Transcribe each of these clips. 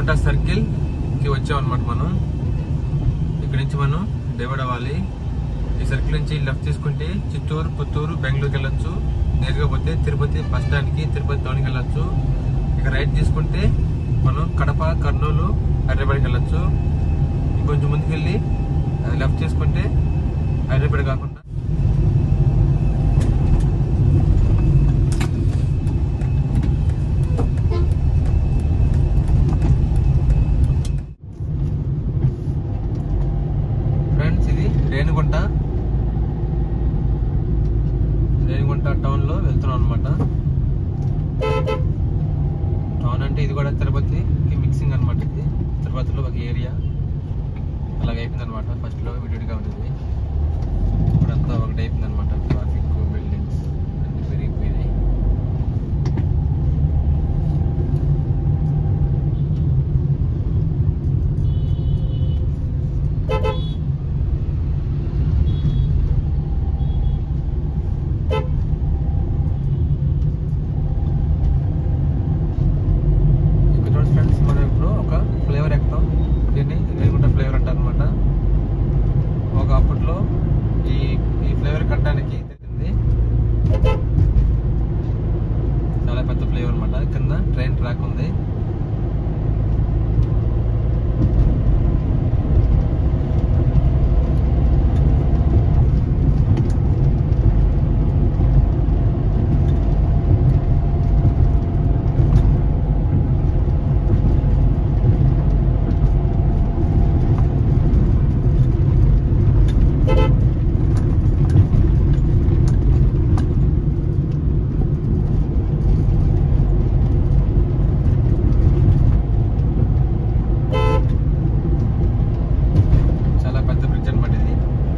Renigunta circle కి వచ్చామన్నమాట మనం ఇక్కడ నుంచి మనం డివైడ్ అవ్వాలి ఈ సర్కిల్ నుంచి లెఫ్ట్ తీసుకుంటే చిత్తూరు పుత్తూరు బెంగళూరుకి వెళ్ళొచ్చు నేరుగా పోతే తిరుపతి బస్ స్టాండ్ కి తిరుపతి టౌన్కి వెళ్ళొచ్చు ఇక రైట్ తీసుకుంటే మనం కడప కర్నూలు హైదరాబాద్కి వెళ్ళొచ్చు ఇంకొంచెం ముందుకెళ్ళి లెఫ్ట్ తీసుకుంటే హైదరాబాద్ కాకుండా ఫ్రెండ్స్ ఇది రేణిగుంట రేణిగుంట టౌన్ లో వెళ్తున్నాం అనమాట టౌన్ అంటే ఇది కూడా తిరుపతికి మిక్సింగ్ అనమాట ఇది తిరుపతిలో ఒక ఏరియా అలాగ అయిపోయింది అనమాట ఫస్ట్ లో విడివిడిగా ఉండేది ఇప్పుడంతా ఒకటి అయిపోయింది అనమాట ట్రాఫిక్ బిల్డింగ్స్ అన్ని పెరిగిపోయినాయి ఇక్కడ చూడండి ఫ్రెండ్స్ మనం ఇప్పుడు ఒక ఫ్లేవర్ ఎక్కుతాం దీన్ని రేగుంట ఫ్లేవర్ అంటారు అనమాట ఒక అప్పట్లో ఈ ఈ ఫ్లేవర్ కట్టడానికి తెలిసింది చాలా పెద్ద ఫ్లేవర్ అనమాట కింద ట్రైన్ ట్రాక్ ఉంది చాలా పెద్ద బ్రిడ్జ్ అనమాట ఇది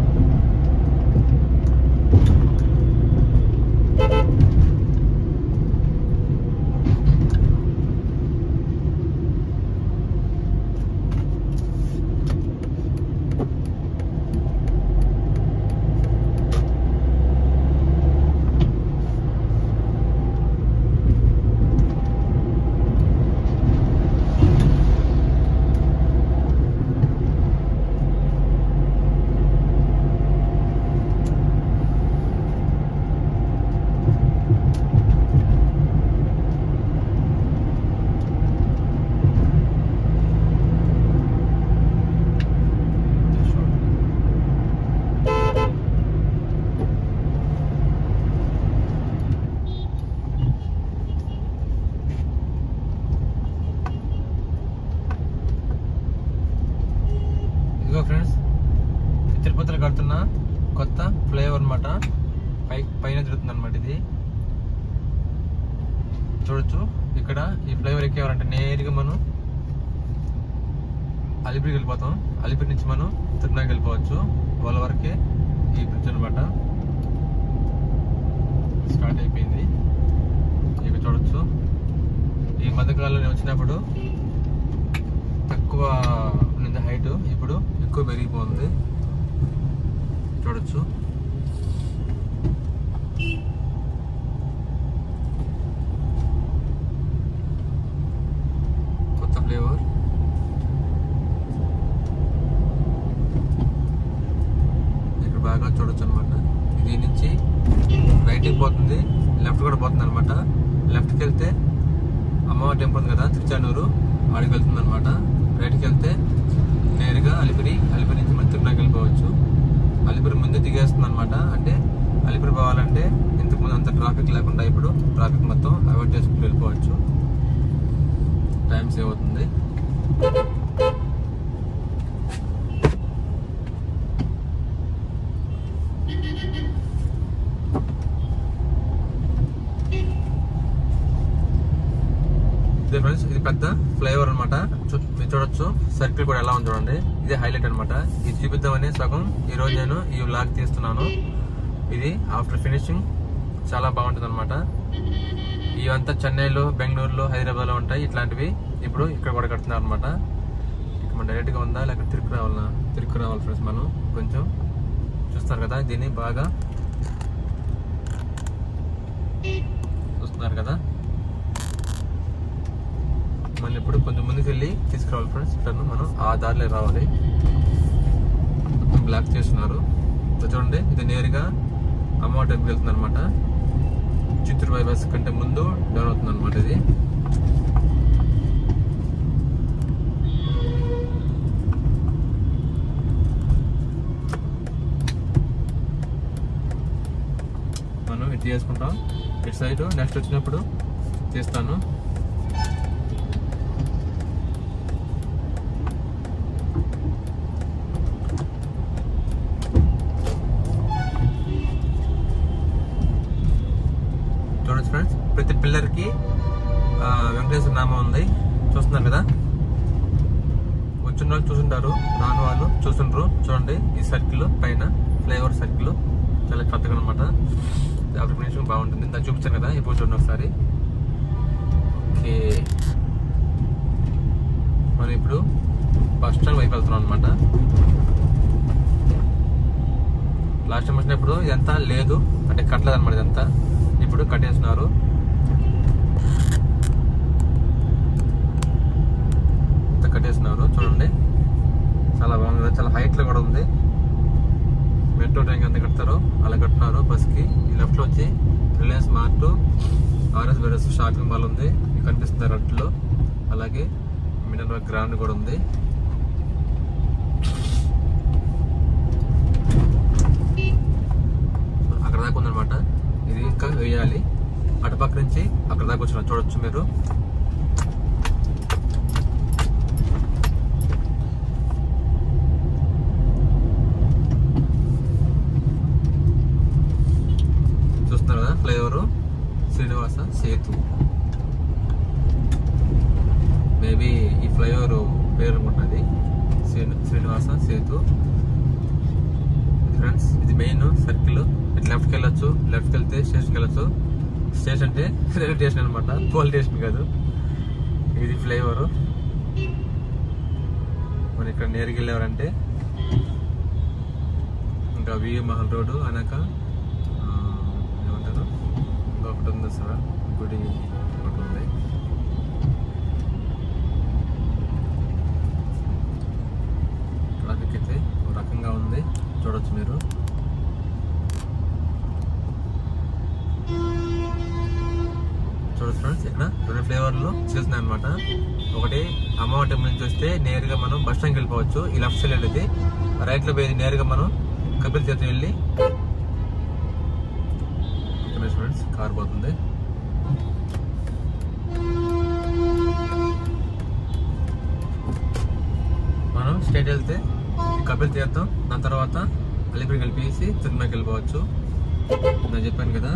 ఇదిగో ఫ్రెండ్స్ తిరుపతిలో కడుతున్న కొత్త ఫ్లేవర్ అన్నమాట పై పైన తిరుగుతుంది అనమాట ఇది చూడొచ్చు ఇక్కడ ఈ ఫ్లేవర్ ఎక్కేవారంటే నేరుగా మనం అలిపిరికి వెళ్ళిపోతాం అలిపిరి నుంచి మనం తిరునాకి వెళ్ళిపోవచ్చు వాళ్ళ వరకే ఈ బ్రిడ్జ్ అనమాట స్టార్ట్ అయిపోయింది ఇక్కడ చూడొచ్చు ఈ మధ్యకాలంలో నేను వచ్చినప్పుడు తక్కువ ఉన్నది హైట్ ఇప్పుడు ఎక్కువ పెరిగిపోతుంది చూడొచ్చు కొత్త ఫ్లేవర్ ఇక్కడ బాగా చూడొచ్చు అనమాట దీని నుంచి రైట్కి పోతుంది లెఫ్ట్ కూడా పోతుంది అనమాట లెఫ్ట్కి వెళ్తే అమ్మవారి టెంపుల్ ఉంది కదా తిరుచానూరు ఆడికి వెళ్తుంది అనమాట రైట్కి వెళ్తే నేరుగా అలిపిరి అలిపిరి నుంచి మనం తిరునాకి వెళ్ళిపోవచ్చు అలిపిరి ముందే దిగేస్తుంది అనమాట అంటే అలిపిరి పోవాలంటే ఇంతకుముందు అంత ట్రాఫిక్ లేకుండా ఇప్పుడు ట్రాఫిక్ మొత్తం అవాయిడ్ చేసుకుంటూ వెళ్ళిపోవచ్చు టైం సేవ్ అవుతుంది ఇది ఫ్రెండ్స్ ఇది పెద్ద ఫ్లేవర్ అనమాట మీరు చూడొచ్చు సర్కిల్ కూడా ఎలా ఉంది చూడండి ఇది హైలైట్ అన్నమాట ఇది చూపిద్దామని సగం ఈ రోజు నేను ఈ వ్లాగ్ తీస్తున్నాను ఇది ఆఫ్టర్ ఫినిషింగ్ చాలా బాగుంటుంది అనమాట ఇవంతా చెన్నైలో బెంగళూరులో హైదరాబాద్లో ఉంటాయి ఇట్లాంటివి ఇప్పుడు ఇక్కడ కూడా కడుతున్నారు అనమాట ఇక్కడ మన డైరెక్ట్గా ఉందా లేకపోతే తిరుగు రావాలా తిరుగు రావాలి ఫ్రెండ్స్ మనం కొంచెం చూస్తున్నారు కదా దీన్ని బాగా చూస్తున్నారు కదా మళ్ళీ ఇప్పుడు కొంచెం ముందుకు వెళ్ళి తీసుకురావాలి ఫ్రెండ్స్ ఇట్లా మనం ఆ దారిలో రావాలి మొత్తం బ్లాక్ చేస్తున్నారు ఇది చూడండి ఇది నేరుగా అమ్మవారి టెంపుల్ వెళ్తుంది అనమాట చిత్తూరు బైపాస్ కంటే ముందు డౌన్ అవుతుంది అనమాట ఇది మనం ఇటు చేసుకుంటాం ఇటు సైడ్ నెక్స్ట్ వచ్చినప్పుడు తీస్తాను చూడండి ఫ్రెండ్స్ ప్రతి పిల్లర్కి ఆ, వెంకటేశ్వర నామం ఉంది చూస్తున్నారు కదా వచ్చిన వాళ్ళు చూసుంటారు రాని వాళ్ళు చూసుంటారు చూడండి ఈ సర్కిల్ పైన ఫ్లేవర్ సర్కిల్ చాలా కొత్తగా అనమాట అప్లికేషన్ బాగుంటుంది దాన్ని చూపించాను కదా ఇప్పుడు చూడండి ఒకసారి ఓకే మనం ఇప్పుడు బస్ స్టాండ్ వైపు వెళ్తున్నాం అనమాట లాస్ట్ టైం వచ్చినప్పుడు ఇదంతా లేదు అంటే కట్టలేదు అనమాట ఇదంతా ఇప్పుడు కట్టేస్తున్నారు ఇంత కట్టేస్తున్నారు చూడండి చాలా బాగుంది కదా, చాలా హైట్ లో కూడా ఉంది మెట్రో ట్రైన్ ఎంత కడతారో అలా కట్టున్నారు బస్ కి ఈ లెఫ్ట్ లో వచ్చి Reliance mart R S brothers shopping mall ఉంది మీకు కనిపిస్తుంది లెఫ్ట్ లో అలాగే మినరల్ గ్రాండ్ కూడా ఉంది అక్కడ దాకా ఉందన్నమాట ఇది ఇంకా వేయాలి అటుపక్క నుంచి అక్కడ దాకా వచ్చిన చూడొచ్చు మీరు చూస్తున్నారు కదా ఫ్లైఓవర్ శ్రీనివాస సేతు మేబీ ఈ ఫ్లైఓవర్ పేరు అనుకుంటున్నది శ్రీని శ్రీనివాస సేతు ఫ్రెండ్స్ ఇది మెయిన్ సర్కిల్ ఇటు లెఫ్ట్కి వెళ్ళొచ్చు లెఫ్ట్కి వెళ్తే స్టేషన్కి వెళ్ళొచ్చు స్టేషన్ అంటే రైల్వే స్టేషన్ అనమాట పోల్ స్టేషన్ కాదు ఇది ఫ్లైఓవర్ మనం ఇక్కడ నేరుగా వెళ్ళేవారంటే ఇంకా వి మహల్ రోడ్డు అనక ఆ, ఏమంటారు ఇంకొకటి ఉంది సార్ గుడి ఒకటి ఉంది ట్రాఫిక్ అయితే ఒక రకంగా ఉంది చూడొచ్చు మీరు చూడొచ్చు ఫ్రెండ్స్ ఇక్కడ రెండు ఫ్లేవర్లు చేస్తున్నాయి అనమాట ఒకటి అమ్మవారి టెంపుల్ నుంచి వస్తే నేరుగా మనం బస్ స్టాండ్కి వెళ్ళిపోవచ్చు ఈ లెఫ్ట్ సైడ్ వెళ్ళేది రైట్ లో పోయేది నేరుగా మనం కపిల్ తీర్థం వెళ్ళి ఫ్రెండ్స్ కార్ పోతుంది మనం స్టేట్ వెళ్తే ఈ కపిల్ తీర్థం దాని తర్వాత అలిపిరి కలిపేసి తిరుమలకి వెళ్ళిపోవచ్చు నేను చెప్పాను కదా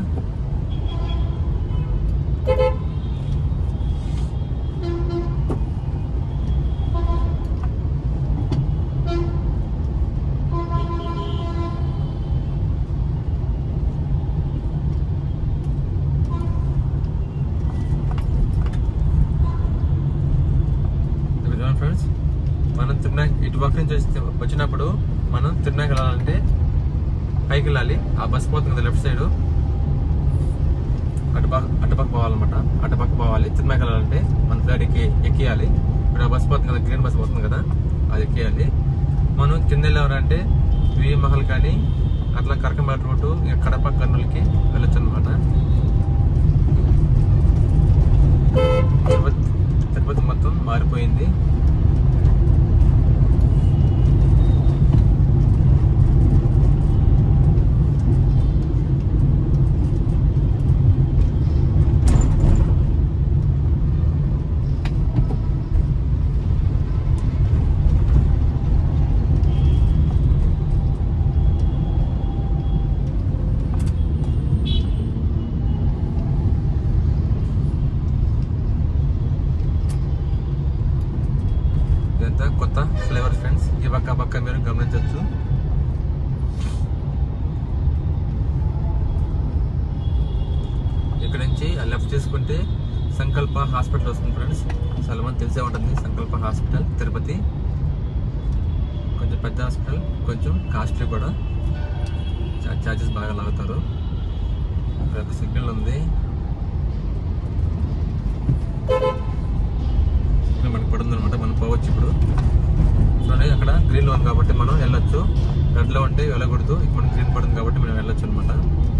ఫ్రెండ్స్ మనం తిరునా ఇటు పక్క నుంచి వస్తే వచ్చినప్పుడు మనం తిరునాకి వెళ్ళాలంటే పైకి వెళ్ళాలి ఆ బస్ పోతుంది కదా లెఫ్ట్ సైడ్ అటుపక్క అటుపక్క పోవాలన్నమాట అటుపక్క పోవాలి తిరునాకి వెళ్ళాలంటే మన ఫ్లైట్ ఎక్కి ఎక్కియాలి ఇప్పుడు ఆ బస్ పోతుంది కదా గ్రీన్ బస్ పోతుంది కదా అది ఎక్కియాలి మనం కింద వెళ్ళారంటే వి మహల్ కానీ అట్లా కరకంబాట రోడ్డు ఇక కడప కర్నూలుకి వెళ్ళొచ్చు అనమాట తిరుపతి తిరుపతి మొత్తం మారిపోయింది ఇదంతా కొత్త ఫ్లేవర్ ఫ్రెండ్స్ ఈ పక్క ఆ పక్క మీరు గమనించవచ్చు ఇక్కడ నుంచి ఆ లెఫ్ట్ తీసుకుంటే సంకల్ప హాస్పిటల్ వస్తుంది ఫ్రెండ్స్ చాలా మంది తెలిసే ఉంటుంది సంకల్ప హాస్పిటల్ తిరుపతి కొంచెం పెద్ద హాస్పిటల్ కొంచెం కాస్ట్లీ కూడా ఛార్జెస్ బాగా లాగుతారు ఇక్కడ ఒక సిగ్నల్ ఉంది ఇక్కడ ఉన్నాం కాబట్టి మనం వెళ్ళొచ్చు రెడ్ లో ఉంటే వెళ్ళకూడదు ఇప్పుడు మనకి గ్రీన్ పడుతుంది కాబట్టి మనం వెళ్ళొచ్చు అనమాట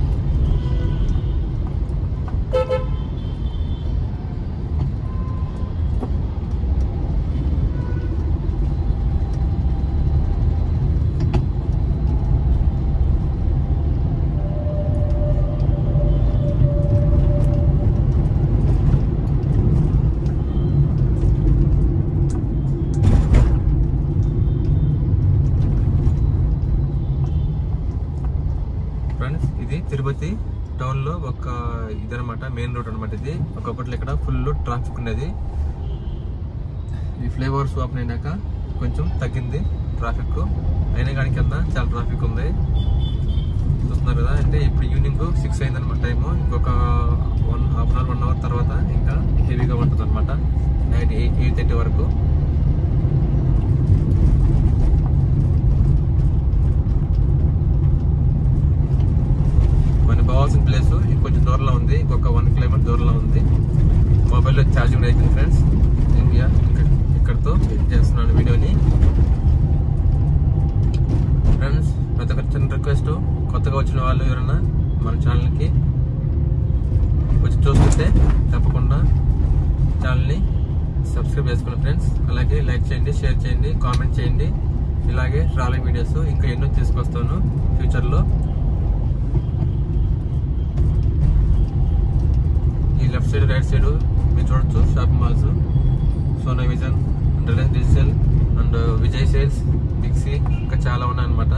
ఫ్రెండ్స్ ఇది తిరుపతి టౌన్ లో ఒక ఇదనమాట మెయిన్ రోడ్ అనమాట ఇది ఒకప్పట్లో ఇక్కడ ఫుల్ ట్రాఫిక్ ఉండేది ఈ ఫ్లేవర్స్ ఓపెన్ అయినాక కొంచెం తగ్గింది ట్రాఫిక్ అయినా కానీ కింద చాలా ట్రాఫిక్ ఉంది చూస్తున్నారు కదా అంటే ఇప్పుడు ఈవినింగ్ సిక్స్ అయింది అనమాట టైము ఇంకొక one half an hour one hour తర్వాత ఇంకా హెవీగా ఉంటుంది అనమాట నైట్ ఎయిట్ ఎయిట్ థర్టీ వరకు మనకి పోవాల్సిన ప్లేస్ ఇంకొంచెం దూరంలో ఉంది ఇంకొక వన్ కిలోమీటర్ దూరంలో ఉంది మొబైల్లో ఛార్జింగ్ అయిపోయింది ఫ్రెండ్స్ ఇండియా ఇక్కడ ఇక్కడతో ఎండ్ చేస్తున్నాను వీడియోని ఫ్రెండ్స్ ప్రతి ఒక్క చిన్న రిక్వెస్ట్ కొత్తగా వచ్చిన వాళ్ళు ఎవరైనా మన ఛానల్కి వచ్చి చూస్తుంటే తప్పకుండా ఛానల్ని సబ్స్క్రైబ్ చేసుకోండి ఫ్రెండ్స్ అలాగే లైక్ చేయండి షేర్ చేయండి కామెంట్ చేయండి ఇలాగే ట్రావెలింగ్ వీడియోస్ ఇంకా ఎన్నో తీసుకొస్తాను ఫ్యూచర్లో ఈ లెఫ్ట్ సైడ్ రైట్ సైడ్ మీరు చూడొచ్చు shopping malls Sona vision Reliance digital and Vijay sales Big C ఇంకా చాలా ఉన్నాయన్నమాట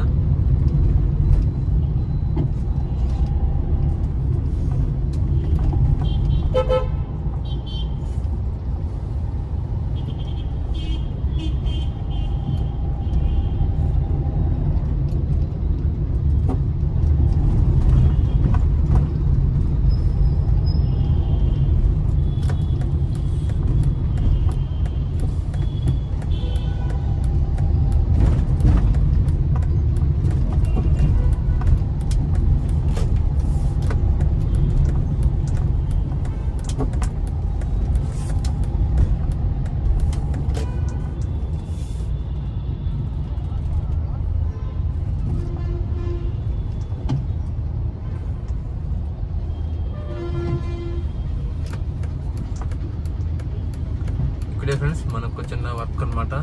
ఇక్కడే ఫ్రెండ్స్ మనకు చిన్న వర్క్ అనమాట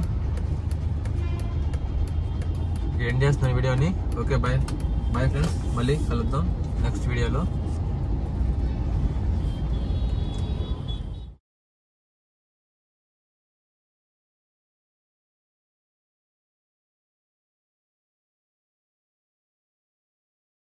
ఎండ్ చేస్తున్న వీడియోని ఓకే బాయ్ బాయ్ ఫ్రెండ్స్ మళ్ళీ కలుద్దాం నెక్స్ట్ వీడియోలో